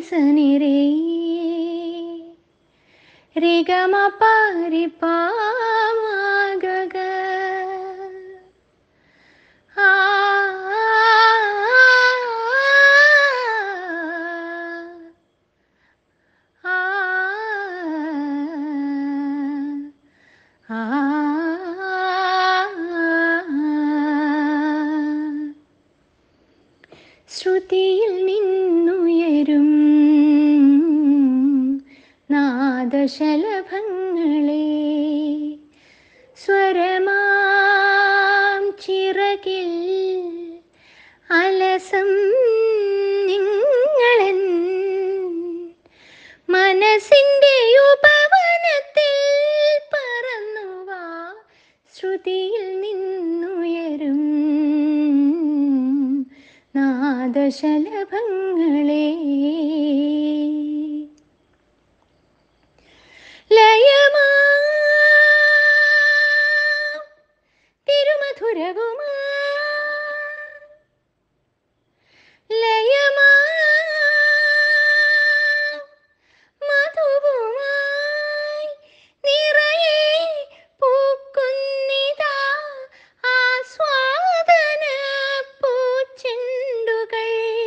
സനിരേ രിഗമ പാരി പാമാഗഗ ആ ആ ആ ശ്രുതിയിൽ നിന്നുയരും നാദശലഭങ്ങളെ സ്വരമാം ചിറകിൽ അലസം നിങ്ങളൻ മനസ്സിൻ്റെ ഉപവനത്തിൽ പറന്നുവാ ശ്രുതിയിൽ നിന്നുയരും നാദശലഭങ്ങളെ ലയമാ തിരുമധുരവുമാ ലയമാ മധുവുമായി നിറയെ പൂക്കുന്നിതാ ആസ്വാദന പൂച്ചെണ്ടുകൾ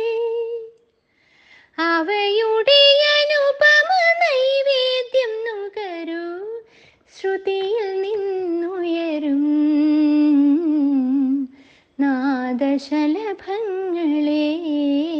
അവയുടെ അനുപമ നൈവേദ്യം നുകരൂ ശ്രുതിയിൽ നിന്നുയരും നാദശലഭങ്ങളേ